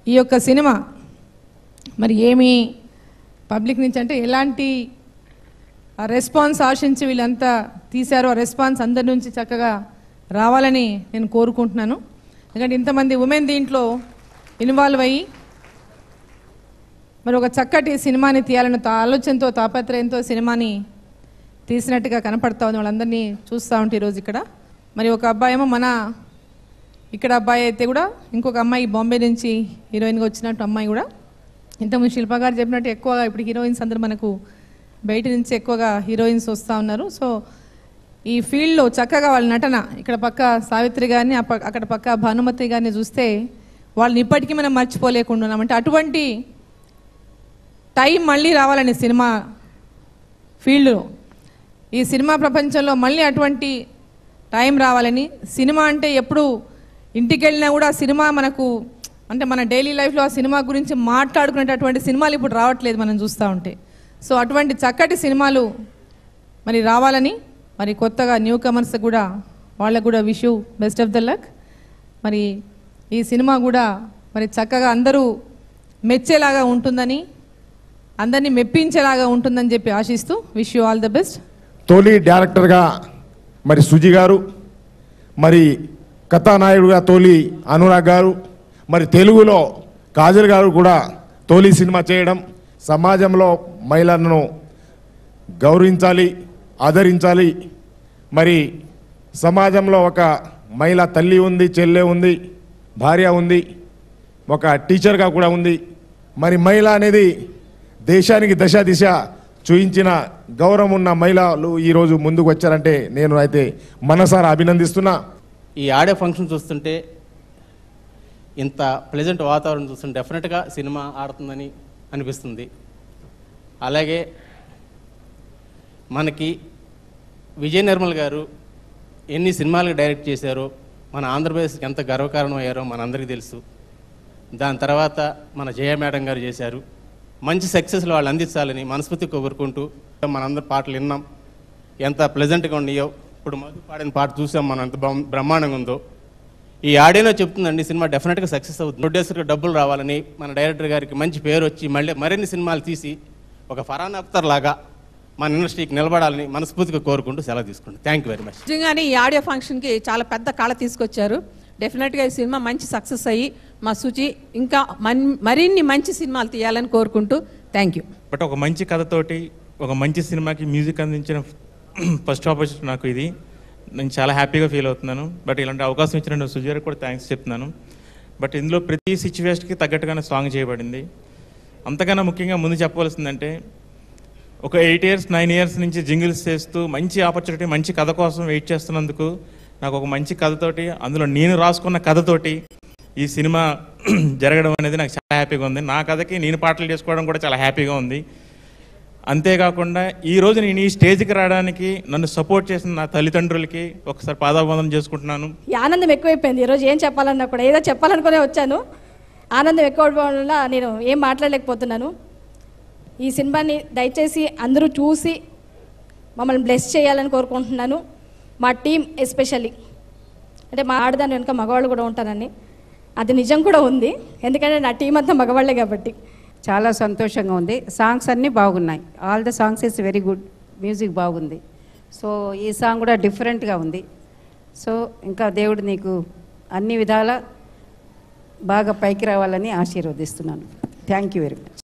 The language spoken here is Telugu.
ఈ యొక్క సినిమా మరి ఏమి పబ్లిక్ నుంచి అంటే ఎలాంటి ఆ రెస్పాన్స్ ఆశించి వీళ్ళంతా తీశారో ఆ రెస్పాన్స్ అందరి నుంచి చక్కగా రావాలని నేను కోరుకుంటున్నాను ఎందుకంటే ఇంతమంది ఉమెన్ దీంట్లో ఇన్వాల్వ్ అయ్యి మరి ఒక చక్కటి సినిమాని తీయాలని తా ఆలోచనతో తాపత్రయంతో సినిమాని తీసినట్టుగా కనపడతా ఉంది వాళ్ళందరినీ చూస్తూ ఉంటే ఈరోజు ఇక్కడ మరి ఒక అబ్బాయి ఏమో మన ఇక్కడ అబ్బాయి అయితే కూడా ఇంకొక అమ్మాయి బాంబే నుంచి హీరోయిన్గా వచ్చినట్టు అమ్మాయి కూడా ఇంతకుముందు శిల్ప గారు చెప్పినట్టు ఎక్కువగా ఇప్పుడు హీరోయిన్స్ అందరూ మనకు బయట నుంచి ఎక్కువగా హీరోయిన్స్ వస్తూ ఉన్నారు సో ఈ ఫీల్డ్లో చక్కగా వాళ్ళ నటన ఇక్కడ పక్క సావిత్రి గారిని ఆ పక్క- అక్కడ పక్క భానుమతి గారిని చూస్తే వాళ్ళని ఇప్పటికీ మనం మర్చిపోలేకుండా ఉన్నాం అంటే అటువంటి టైం మళ్ళీ రావాలని సినిమా ఫీల్డ్లో ఈ సినిమా ప్రపంచంలో మళ్ళీ అటువంటి టైం రావాలని సినిమా అంటే ఎప్పుడు ఇంటికి వెళ్ళినా కూడా ఆ సినిమా మనకు అంటే మన డైలీ లైఫ్లో ఆ సినిమా గురించి మాట్లాడుకునేటటువంటి సినిమాలు ఇప్పుడు రావట్లేదు మనం చూస్తూ ఉంటే సో అటువంటి చక్కటి సినిమాలు మరి రావాలని మరి కొత్తగా న్యూ కమర్స్ కూడా వాళ్ళకు కూడా wish you best of the luck మరి ఈ సినిమా కూడా మరి చక్కగా అందరూ మెచ్చేలాగా ఉంటుందని అందరినీ మెప్పించేలాగా ఉంటుందని చెప్పి ఆశిస్తూ wish you all the best తొలి డైరెక్టర్గా మరి సుజి గారు మరి కథానాయుడుగా తొలి అనురాగ్ గారు మరి తెలుగులో కాజల్ గారు కూడా తొలి సినిమా చేయడం సమాజంలో మహిళలను గౌరవించాలి ఆదరించాలి మరి సమాజంలో ఒక మహిళ తల్లి ఉంది చెల్లె ఉంది భార్య ఉంది ఒక టీచర్గా కూడా ఉంది మరి మహిళ అనేది దేశానికి దశ దిశ చూయించిన గౌరవం ఉన్న మహిళలు ఈరోజు ముందుకు వచ్చారంటే నేను అయితే మనసారా అభినందిస్తున్నా ఈ ఆడే ఫంక్షన్ చూస్తుంటే ఇంత ప్లెజెంట్ వాతావరణం చూస్తుంటే డెఫినెట్గా సినిమా ఆడుతుందని అనిపిస్తుంది అలాగే మనకి విజయ్ నిర్మల్ గారు ఎన్ని సినిమాలకు డైరెక్ట్ చేశారో మన ఆంధ్రప్రదేశ్కి ఎంత గర్వకారణం అయ్యారో మనందరికీ తెలుసు దాని తర్వాత మన జయ మేడం గారు చేశారు మంచి సక్సెస్లు వాళ్ళు అందించాలని మనస్ఫూర్తి కోరుకుంటూ మనందరి పాటలు విన్నాం ఎంత ప్లెజెంట్గా ఉన్నాయో ఇప్పుడు మధు పాడిన పాట చూసాం మనం ఎంత బ్రహ్మ- బ్రహ్మాండంగా ఉందో ఈ ఆడియోలో చెప్తుందండి సినిమా డెఫినెట్గా సక్సెస్ అవుతుంది ప్రొడ్యూసర్కి డబ్బులు రావాలని మన డైరెక్టర్ గారికి మంచి పేరు వచ్చి మళ్ళీ మరిన్ని సినిమాలు తీసి ఒక ఫరాన్ అఖ్తర్ లాగా మన ఇండస్ట్రీకి నిలబడాలని మనస్ఫూర్తిగా కోరుకుంటూ సెలవు తీసుకుంటాం థ్యాంక్ యూ వెరీ మచ్ నిజంగానే ఈ ఆడియో ఫంక్షన్కి చాలా పెద్ద కళ తీసుకొచ్చారు డెఫినెట్గా ఈ సినిమా మంచి సక్సెస్ అయ్యి మా సుచి ఇంకా మన్- మరిన్ని మంచి సినిమాలు తీయాలని కోరుకుంటూ థ్యాంక్ యూ బట్ ఒక మంచి కథతోటి ఒక మంచి సినిమాకి మ్యూజిక్ అందించిన ఫస్ట్ ఆపర్చునిటీ నాకు ఇది నేను చాలా హ్యాపీగా ఫీల్ అవుతున్నాను బట్ ఇలాంటి అవకాశం ఇచ్చిన సుజీర్కి కూడా థ్యాంక్స్ చెప్తున్నాను బట్ ఇందులో ప్రతి సిచ్యువేషన్కి తగ్గట్టుగానే సాంగ్ చేయబడింది అంతకన్నా ముఖ్యంగా ముందు చెప్పవలసిందంటే ఒక ఎయిట్ ఇయర్స్ నైన్ ఇయర్స్ నుంచి జింగిల్స్ చేస్తూ మంచి ఆపర్చునిటీ మంచి కథ కోసం వెయిట్ చేస్తున్నందుకు నాకు ఒక మంచి కథతోటి అందులో నేను రాసుకున్న కథతోటి ఈ సినిమా జరగడం అనేది నాకు చాలా హ్యాపీగా ఉంది నా కథకి నేను పాటలు చేసుకోవడం కూడా చాలా హ్యాపీగా ఉంది అంతేకాకుండా ఈ రోజు నేను ఈ స్టేజ్కి రావడానికి నన్ను సపోర్ట్ చేసిన నా తల్లిదండ్రులకి ఒకసారి పాదాబంధం చేసుకుంటున్నాను ఈ ఆనందం ఎక్కువైపోయింది ఈరోజు ఏం చెప్పాలన్నా కూడా ఏదో చెప్పాలనుకునే వచ్చాను ఆనందం ఎక్కువ అవడం వల్ల నేను ఏం మాట్లాడలేకపోతున్నాను ఈ సినిమాని దయచేసి అందరూ చూసి మమ్మల్ని బ్లెస్ చేయాలని కోరుకుంటున్నాను మా టీం ఎస్పెషల్లీ అంటే మా ఆడదాని వెనుక మగవాళ్ళు కూడా ఉంటారని అది నిజం కూడా ఉంది ఎందుకంటే నా టీం అంతా మగవాళ్ళే కాబట్టి చాలా సంతోషంగా ఉంది సాంగ్స్ అన్నీ బాగున్నాయి all the songs is very good music బాగుంది సో ఈ సాంగ్ కూడా డిఫరెంట్గా ఉంది సో ఇంకా దేవుడు నీకు అన్ని విధాల బాగా పైకి రావాలని ఆశీర్వదిస్తున్నాను థ్యాంక్ యూ వెరీ మచ్